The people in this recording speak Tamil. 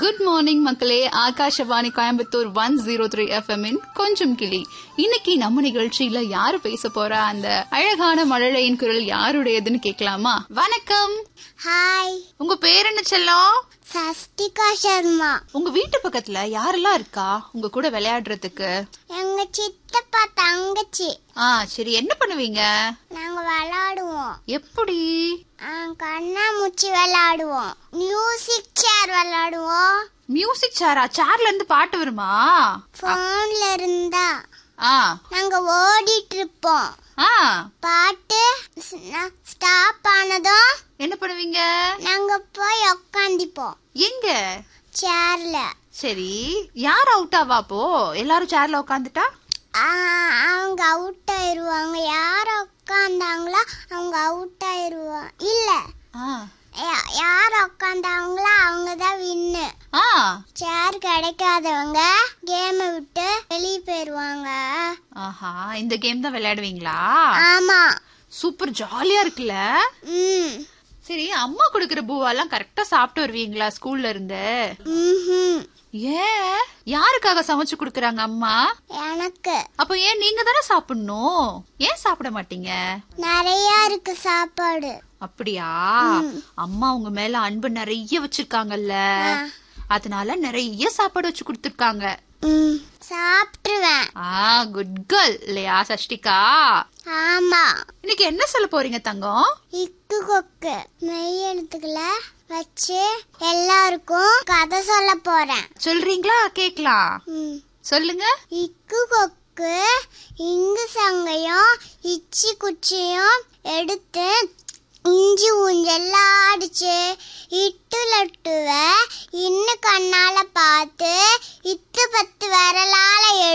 குட் மார்னிங் மக்களே Akashvani Coimbatore one zero three FM கொஞ்சம் கிளி இன்னைக்கு நம்ம நிகழ்ச்சியில யாரு பேச போறா அந்த அழகான மழலையின் குரல் யாருடையதுன்னு கேட்கலாமா வணக்கம் ஹாய் உங்க பேர் என்ன செல்லம் சஸ்திகா சர்மா உங்க வீட்டு பக்கத்துல யாரெல்லாம் இருக்கா உங்க கூட விளையாடுறதுக்கு எங்க சித்தப்பா தங்கச்சி ஆ சரி என்ன பண்ணுவீங்க நாங்க விளையாடுவோம் எப்படி ஆ, கண்ணாமூச்சி விளையாடுவோம் மியூசிக் சேர் விளையாடுவோம் மியூசிக் சேரா சேர்ல இருந்து பாட்டு வருமா போன்ல இருந்தா ஆ நாங்க ஓடிட்டு இருப்போம் ஆ பாட்டு ஸ்டாப் ஆனதும் என்ன பண்ணுவீங்க நாங்க போய் உக்காந்திப்போம் எங்க சேர்ல சரி யார் அவுட் ஆவா அப்போ எல்லாரும் சேர்ல உட்காந்துட்டா ஆ, அவங்க அவுட் ஆயிருவாங்க யார் உக்காந்தாங்களோ அவங்க அவுட் ஆயிருவாங்க இல்ல யா- யார் உக்காந்தாங்களோ அவங்க தான் வின்னு ஆ சேர் கிடைக்காதவங்க கேமை விட்டு வெளியே போயிருவாங்க ஆஹா இந்த கேம் தான் விளையாடுவீங்களா ஆமா சூப்பர் ஜாலியா இருக்குல்ல ம் சரி அம்மா கொடுக்கற பூவெல்லாம் கரெக்டா சாப்பிட்டு வருவீங்களா ஸ்கூல்ல இருந்து ம்ஹும். ஏன் யாருக்காக சமைச்சு கொடுக்கறாங்க அம்மா எனக்கு அப்போ ஏன் நீங்க தானே சாப்பிடணும் ஏன் சாப்பிட மாட்டீங்க நிறைய இருக்கு சாப்பாடு அப்படியா அம்மா உங்க மேல அன்பு நிறைய வச்சிருக்காங்கல்ல அதனால நிறைய சாப்பாடு வச்சு கொடுத்துருக்காங்க ம் சாப்பிட்டுருவேன் ஆ குட் கேர்ள் இல்லையா சஷ்டிகா ஆமா இன்னைக்கு என்ன சொல்ல போறீங்க தங்கம் இக்கு கொக்கு மெய் எழுத்துக்கள வச்சு எல்லாருக்கும் கதை சொல்ல போறேன் சொல்றீங்களா கேக்கலாம் ம் சொல்லுங்க இக்கு கொக்கு இங்கு சங்கையும் இச்சி குச்சியும் எடுத்து இஞ்சி ஊஞ்செல்லாம் ஆடிச்சு இட்டு லட்டுவ இன்னும் கண்ணால பார்த்து இத்து பத்து விரலால